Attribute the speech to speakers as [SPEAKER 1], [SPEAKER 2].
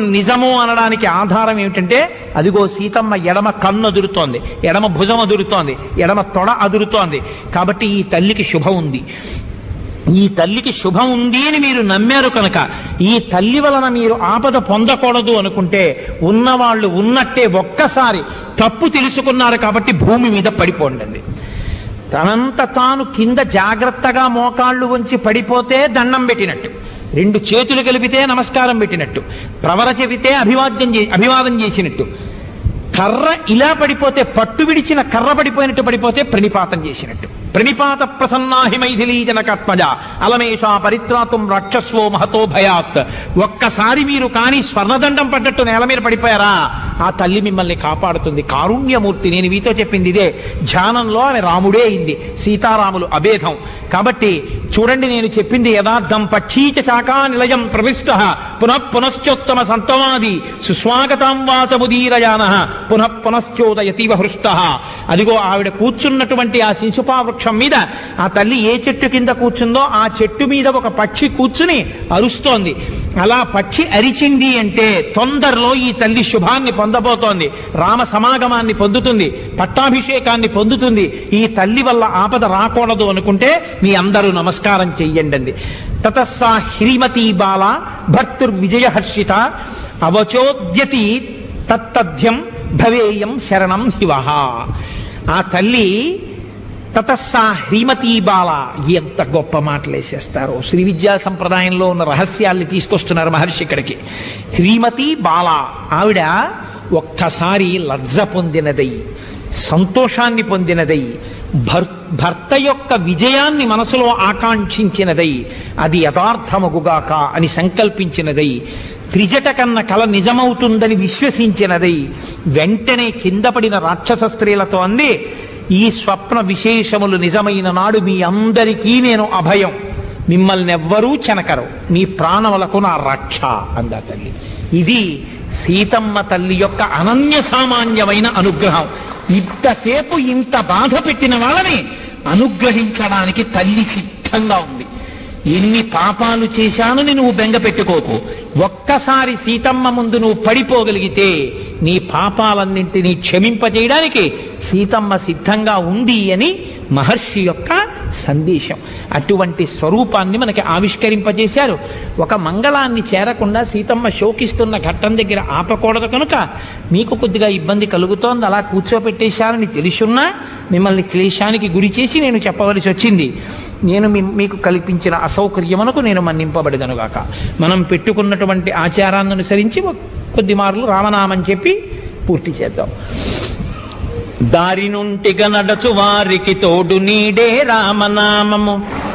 [SPEAKER 1] నిజము అనడానికి ఆధారం ఏమిటంటే అదిగో సీతమ్మ ఎడమ కన్ను అదురుతోంది ఎడమ భుజం అదురుతోంది ఎడమ తొడ అదురుతోంది కాబట్టి ఈ తల్లికి శుభం ఉంది ఈ తల్లికి శుభం ఉంది అని మీరు నమ్మారు కనుక ఈ తల్లి వలన మీరు ఆపద పొందకూడదు అనుకుంటే ఉన్నవాళ్ళు ఉన్నట్టే ఒక్కసారి తప్పు తెలుసుకున్నారు కాబట్టి భూమి మీద పడిపోండి తనంత తాను కింద జాగ్రత్తగా మోకాళ్ళు వంచి పడిపోతే దండం పెట్టినట్టు రెండు చేతులు కలిపితే నమస్కారం పెట్టినట్టు ప్రవర చెబితే అభివాద్యం చే అభివాదం చేసినట్టు కర్ర ఇలా పడిపోతే పట్టు విడిచిన కర్ర పడిపోయినట్టు పడిపోతే ప్రణిపాతం చేసినట్టు ప్రణిపాత ప్రసన్నాహి మైథిలీ జనకాత్మజ అలమేషా పరిత్రాతం రక్షస్వో మహతో భయాత్ ఒక్కసారి మీరు కానీ స్వర్ణదండం పడ్డట్టు నేల మీద పడిపోయారా ఆ తల్లి మిమ్మల్ని కాపాడుతుంది కారుణ్యమూర్తి నేను మీతో చెప్పింది ఇదే ధ్యానంలో ఆమె రాముడే అయింది సీతారాములు అభేదం కాబట్టి చూడండి నేను చెప్పింది యథార్థం పక్షీచ శాఖా నిలయం ప్రవిష్ట పునః పునశ్చోత్తమ సంతవాది సుస్వాగతం వాచముదీరయాన పునః పునశ్చోదయతీవ హృష్ట అదిగో ఆవిడ కూర్చున్నటువంటి ఆ శిశుపా వృక్షం మీద ఆ తల్లి ఏ చెట్టు కింద కూర్చుందో ఆ చెట్టు మీద ఒక పక్షి కూర్చుని అరుస్తోంది అలా పక్షి అరిచింది అంటే తొందరలో ఈ తల్లి శుభాన్ని పొందబోతోంది రామ సమాగమాన్ని పొందుతుంది పట్టాభిషేకాన్ని పొందుతుంది ఈ తల్లి వల్ల ఆపద రాకూడదు అనుకుంటే మీ అందరూ నమస్కారం చెయ్యండి అంది తతస్సా హ్రీమతీ బాల భర్తుర్విజయ హర్షిత అవచోద్యతి తత్తథ్యం భవేయం శరణం శివ ఆ తల్లి తతస్సా హ్రీమతీ బాల ఎంత గొప్ప మాటలేసేస్తారో శ్రీ విద్యా సంప్రదాయంలో ఉన్న రహస్యాల్ని తీసుకొస్తున్నారు మహర్షి ఇక్కడికి హ్రీమతి బాల ఆవిడ ఒక్కసారి లజ్జ పొందినదై సంతోషాన్ని పొందినదై భర్ భర్త యొక్క విజయాన్ని మనసులో ఆకాంక్షించినదై అది యథార్థమగుగాక అని సంకల్పించినదై త్రిజట కన్న కల నిజమవుతుందని విశ్వసించినదై వెంటనే కింద పడిన రాక్షస స్త్రీలతో అంది ఈ స్వప్న విశేషములు నిజమైన నాడు మీ అందరికీ నేను అభయం మిమ్మల్ని ఎవ్వరూ చెనకరు మీ ప్రాణములకు నా రక్ష అందా తల్లి ఇది సీతమ్మ తల్లి యొక్క అనన్య సామాన్యమైన అనుగ్రహం ఇంతసేపు ఇంత బాధ పెట్టిన వాళ్ళని అనుగ్రహించడానికి తల్లి సిద్ధంగా ఉంది ఎన్ని పాపాలు చేశానని నువ్వు బెంగ పెట్టుకోకు ఒక్కసారి సీతమ్మ ముందు నువ్వు పడిపోగలిగితే నీ పాపాలన్నింటినీ క్షమింపజేయడానికి సీతమ్మ సిద్ధంగా ఉంది అని మహర్షి యొక్క సందేశం అటువంటి స్వరూపాన్ని మనకి ఆవిష్కరింపజేశారు ఒక మంగళాన్ని చేరకుండా సీతమ్మ శోకిస్తున్న ఘట్టం దగ్గర ఆపకూడదు కనుక మీకు కొద్దిగా ఇబ్బంది కలుగుతోంది అలా కూర్చోపెట్టేశారని తెలుసున్నా మిమ్మల్ని క్లేశానికి గురి చేసి నేను చెప్పవలసి వచ్చింది నేను మీ- మీకు కల్పించిన అసౌకర్యమునకు నేను మన్నింపబడదనుగాక మనం పెట్టుకున్నటువంటి ఆచారాన్ని అనుసరించి ఒక కొద్ది మార్లు రామనామం చెప్పి పూర్తి చేద్దాం దారి నుంటిగా నడచు వారికి తోడు నీడే రామనామము